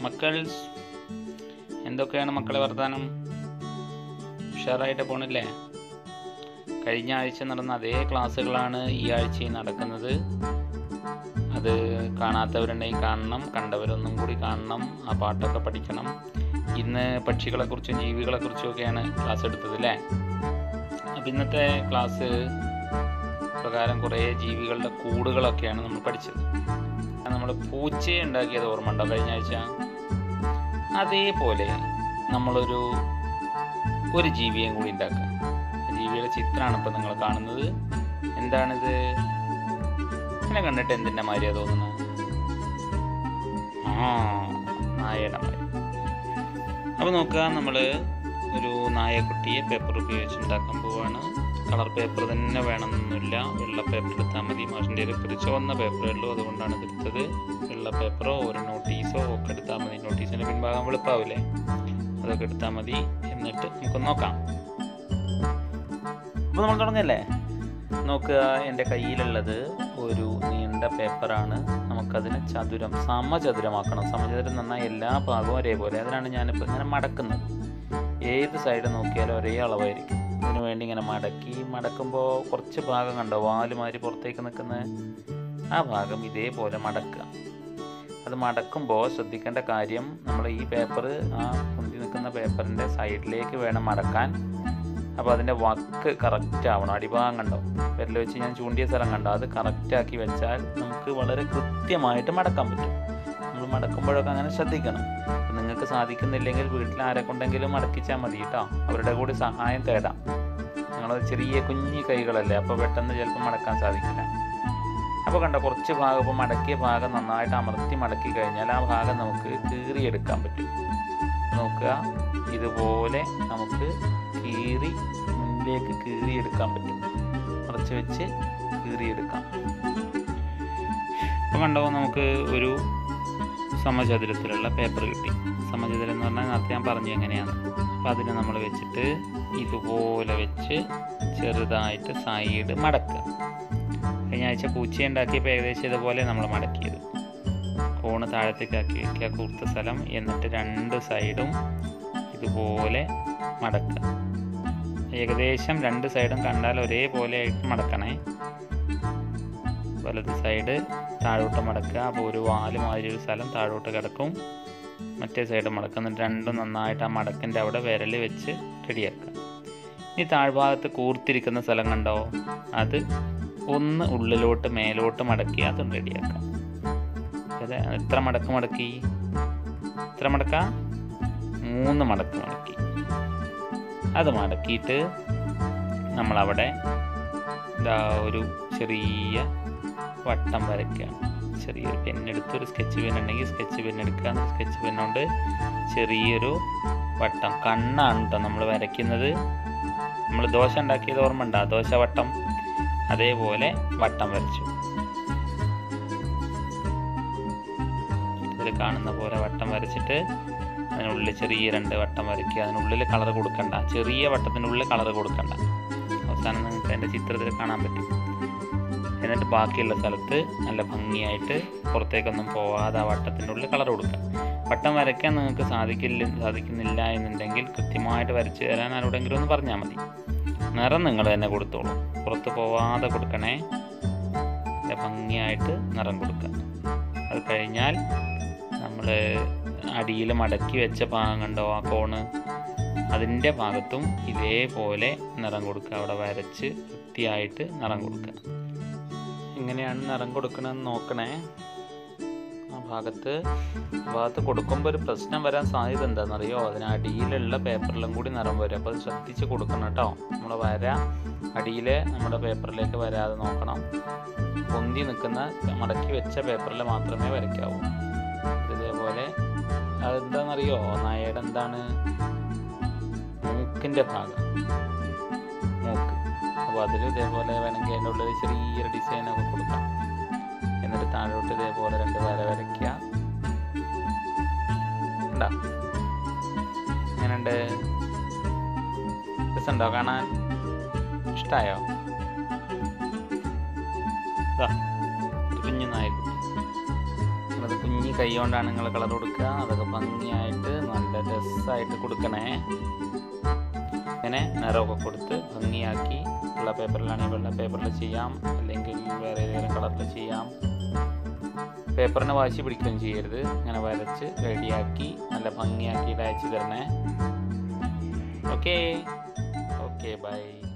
മക്കൾ എന്തൊക്കെയാണ് മക്കളെ വർത്താനം ഉഷാറായിട്ട് പോണില്ലേ കഴിഞ്ഞ ആഴ്ച നടന്ന അതേ ക്ലാസ്സുകളാണ് ഈ ആഴ്ചയും നടക്കുന്നത് അത് കാണാത്തവരുണ്ടെങ്കിൽ കാണണം കണ്ടവരൊന്നും കൂടി കാണണം ആ പാട്ടൊക്കെ പഠിക്കണം ഇന്ന് പക്ഷികളെക്കുറിച്ചും ജീവികളെക്കുറിച്ചും ഒക്കെയാണ് ക്ലാസ് എടുത്തത് അല്ലേ അപ്പം ഇന്നത്തെ ക്ലാസ് പ്രകാരം കുറേ ജീവികളുടെ കൂടുകളൊക്കെയാണ് നമ്മൾ പഠിച്ചത് നമ്മൾ പൂച്ചയെ ഉണ്ടാക്കിയത് ഓർമ്മ ഉണ്ടോ കഴിഞ്ഞ ആഴ്ച അതേപോലെ നമ്മളൊരു ഒരു ജീവിയെയും കൂടി ഉണ്ടാക്കുക ആ ജീവിയുടെ ചിത്രമാണ് ഇപ്പം നിങ്ങൾ കാണുന്നത് എന്താണിത് ഇതിനെ കണ്ടിട്ട് എന്തിൻ്റെ മാതിരിയാ തോന്നുന്നത് ആ നായയുടെ മാതിരി അപ്പോൾ നോക്കുക നമ്മൾ ഒരു നായക്കുട്ടിയെ പേപ്പർ ഉപയോഗിച്ച് ഉണ്ടാക്കാൻ പോവാണ് കളർ പേപ്പർ തന്നെ വേണമെന്നൊന്നുമില്ല വെള്ള പേപ്പർ എടുത്താൽ മതി മാഷിൻ്റെ ഒരു ചുവന്ന പേപ്പറേ ഉള്ളൂ അതുകൊണ്ടാണ് ഇത് എടുത്തത് വെള്ള പേപ്പറോ ഒരു നോട്ടീസോ ഒക്കെ എടുത്താൽ മതി നോട്ടീസിൻ്റെ പിൻഭാഗം വെളുപ്പാവില്ലേ അതൊക്കെ എടുത്താൽ മതി എന്നിട്ട് നമുക്ക് നോക്കാം അപ്പോൾ നമ്മൾ തുടങ്ങല്ലേ നോക്കുക എൻ്റെ കയ്യിലുള്ളത് ഒരു നീണ്ട പേപ്പറാണ് നമുക്കതിനെ ചതുരം സമചതുരമാക്കണം സമചതുരം നന്നായി എല്ലാ ഭാഗവും ഒരേപോലെ അതിനാണ് ഞാനിപ്പോൾ ഇങ്ങനെ മടക്കുന്നത് ഏത് സൈഡ് നോക്കിയാലും ഒരേ അളവായിരിക്കും അതിനു വേണ്ടി ഇങ്ങനെ മടക്കി മടക്കുമ്പോൾ കുറച്ച് ഭാഗം കണ്ടോ വാലുമാരി പുറത്തേക്ക് നിൽക്കുന്ന ആ ഭാഗം ഇതേപോലെ മടക്കുക അത് മടക്കുമ്പോൾ ശ്രദ്ധിക്കേണ്ട കാര്യം നമ്മൾ ഈ പേപ്പർ ആ പൊന്തി നിൽക്കുന്ന പേപ്പറിൻ്റെ സൈഡിലേക്ക് വേണം മടക്കാൻ അപ്പോൾ അതിൻ്റെ വക്ക് കറക്റ്റ് ആവണം അടിഭാഗം കണ്ടോ വിരൽ വെച്ച് ഞാൻ ചൂണ്ടിയ സ്ഥലം കണ്ടോ അത് കറക്റ്റ് ആക്കി വെച്ചാൽ നമുക്ക് വളരെ കൃത്യമായിട്ട് മടക്കാൻ പറ്റും നമ്മൾ മടക്കുമ്പോഴൊക്കെ അങ്ങനെ ശ്രദ്ധിക്കണം അപ്പം നിങ്ങൾക്ക് സാധിക്കുന്നില്ലെങ്കിൽ വീട്ടിൽ ആരെ കൊണ്ടെങ്കിലും മടക്കിച്ചാൽ മതി കേട്ടോ അവരുടെ കൂടി സഹായം തേടാം നിങ്ങൾ ചെറിയ കുഞ്ഞി കൈകളല്ലേ അപ്പോൾ പെട്ടെന്ന് ചിലപ്പോൾ മടക്കാൻ സാധിക്കില്ല അപ്പോൾ കണ്ടോ കുറച്ച് ഭാഗം ഇപ്പോൾ മടക്കിയ ഭാഗം നന്നായിട്ട് അമർത്തി മടക്കി കഴിഞ്ഞാൽ ആ ഭാഗം നമുക്ക് കീറിയെടുക്കാൻ പറ്റും നോക്കുക ഇതുപോലെ നമുക്ക് കീറി മുന്നിലേക്ക് കീറിയെടുക്കാൻ പറ്റും മറച്ച് വെച്ച് കീറിയെടുക്കാം അപ്പോൾ കണ്ടോ നമുക്ക് ഒരു സമചതുരത്തിലുള്ള പേപ്പർ കിട്ടി സമചതുരം എന്ന് പറഞ്ഞാൽ നേരത്തെ ഞാൻ പറഞ്ഞു എങ്ങനെയാണ് അപ്പോൾ അതിനെ നമ്മൾ വെച്ചിട്ട് ഇതുപോലെ വെച്ച് ചെറുതായിട്ട് സൈഡ് മടക്കുക കഴിഞ്ഞ ആഴ്ച പൂച്ച ഉണ്ടാക്കിയപ്പോൾ ഏകദേശം ഇതുപോലെ നമ്മൾ മടക്കിയത് കോണ് താഴത്തേക്കാക്കി വയ്ക്കുക കൂർത്ത സ്ഥലം എന്നിട്ട് രണ്ട് സൈഡും ഇതുപോലെ മടക്കുക ഏകദേശം രണ്ട് സൈഡും കണ്ടാൽ ഒരേപോലെ ആയിട്ട് മടക്കണേ വലത് സൈഡ് താഴോട്ട് മടക്കുക അപ്പോൾ ഒരു വാല് മാതിരി ഒരു സ്ഥലം താഴോട്ട് കിടക്കും മറ്റേ സൈഡ് മടക്കുക എന്നിട്ട് രണ്ടും നന്നായിട്ട് ആ മടക്കിൻ്റെ അവിടെ വിരൽ വെച്ച് റെഡിയാക്കുക ഇനി താഴ്ഭാഗത്ത് കൂർത്തിരിക്കുന്ന സ്ഥലം കണ്ടോ അത് ഒന്ന് ഉള്ളിലോട്ട് മേലോട്ട് മടക്കി അതും റെഡിയാക്കാം അതെ എത്ര മടക്ക് മടക്കി എത്ര മടക്ക മൂന്ന് മടക്ക് മടക്കി അത് മടക്കിയിട്ട് നമ്മളവിടെ ഇതാ ഒരു ചെറിയ വട്ടം വരയ്ക്കുകയാണ് ചെറിയൊരു പെണ്ണെടുത്ത് ഒരു സ്കെച്ച് പെൻ ഉണ്ടെങ്കിൽ സ്കെച്ച് പെൻ എടുക്കുക സ്കെച്ച് പെൻ കൊണ്ട് ചെറിയൊരു വട്ടം കണ്ണാണ് കേട്ടോ നമ്മൾ വരയ്ക്കുന്നത് നമ്മൾ ദോശ ഉണ്ടാക്കിയത് ഓർമ്മ ഉണ്ടോ ദോശ വട്ടം അതേപോലെ വട്ടം വരച്ചു ഇതിൽ കാണുന്ന പോലെ വട്ടം വരച്ചിട്ട് അതിനുള്ളിൽ ചെറിയ രണ്ട് വട്ടം വരയ്ക്കുക അതിനുള്ളിൽ കളർ കൊടുക്കണ്ട ചെറിയ വട്ടത്തിനുള്ളിൽ കളർ കൊടുക്കണ്ട അവസാനം നിങ്ങൾക്ക് അതിൻ്റെ ചിത്രത്തിൽ കാണാൻ പറ്റും എന്നിട്ട് ബാക്കിയുള്ള സ്ഥലത്ത് നല്ല ഭംഗിയായിട്ട് പുറത്തേക്കൊന്നും പോവാതെ ആ വട്ടത്തിൻ്റെ ഉള്ളിൽ കളർ കൊടുക്കുക വട്ടം വരയ്ക്കാൻ നിങ്ങൾക്ക് സാധിക്കില്ല സാധിക്കുന്നില്ല എന്നുണ്ടെങ്കിൽ കൃത്യമായിട്ട് വരച്ച് തരാൻ ആരോടെങ്കിലും ഒന്ന് പറഞ്ഞാൽ മതി നിറം നിങ്ങൾ തന്നെ കൊടുത്തോളൂ പുറത്ത് പോവാതെ കൊടുക്കണേ നല്ല ഭംഗിയായിട്ട് നിറം കൊടുക്കുക അത് കഴിഞ്ഞാൽ നമ്മൾ അടിയിൽ മടക്കി വെച്ച ഭാഗം കണ്ടോ ആ കോണ് അതിൻ്റെ ഭാഗത്തും ഇതേപോലെ നിറം കൊടുക്കുക അവിടെ വരച്ച് വൃത്തിയായിട്ട് നിറം കൊടുക്കുക എങ്ങനെയാണ് നിറം കൊടുക്കണമെന്ന് നോക്കണേ ആ ഭാഗത്ത് ഭാഗത്ത് കൊടുക്കുമ്പോൾ ഒരു പ്രശ്നം വരാൻ സാധ്യത എന്താണെന്നറിയോ അതിന് അടിയിലുള്ള പേപ്പറിലും കൂടി നിറം വരും അപ്പോൾ അത് ശ്രദ്ധിച്ച് കൊടുക്കണം കേട്ടോ നമ്മൾ വര അടിയിൽ നമ്മുടെ പേപ്പറിലേക്ക് വരാതെ നോക്കണം പൊന്തി നിൽക്കുന്ന മടക്കി വെച്ച പേപ്പറിൽ മാത്രമേ വരയ്ക്കാവൂ ഇതേപോലെ അതെന്താണെന്നറിയോ നായയുടെ എന്താണ് മൂക്കിൻ്റെ ഭാഗം മൂക്ക് അപ്പോൾ അതിൽ ഇതേപോലെ വേണമെങ്കിൽ അതിൻ്റെ ഉള്ളിൽ ചെറിയൊരു ഡിസൈനൊക്കെ കൊടുക്കാം എന്നിട്ട് താഴോട്ട് ഇതേപോലെ രണ്ട് വര വരയ്ക്കുക ഉണ്ടാ എങ്ങനെയുണ്ട് രസമുണ്ടോ കാണാൻ ഇഷ്ടമായോ ഇതാ ഒരു കുഞ്ഞു നായക്കുട്ടി അത് കുഞ്ഞി കൈ കൊണ്ടാണ് നിങ്ങൾ കളർ കൊടുക്കുക അതൊക്കെ ഭംഗിയായിട്ട് നല്ല രസമായിട്ട് കൊടുക്കണേ ഇങ്ങനെ നിറമൊക്കെ കൊടുത്ത് ഭംഗിയാക്കി വെള്ള പേപ്പറിലാണെങ്കിൽ വെള്ള പേപ്പറിൽ ചെയ്യാം അല്ലെങ്കിൽ വേറെ ഏതെങ്കിലും കളറിൽ ചെയ്യാം പേപ്പറിനെ വാശി പിടിക്കുകയും ചെയ്യരുത് ഇങ്ങനെ വരച്ച് റെഡിയാക്കി നല്ല ഭംഗിയാക്കിയിട്ട് അയച്ചു തരണേ ഓക്കേ ഓക്കെ ബൈ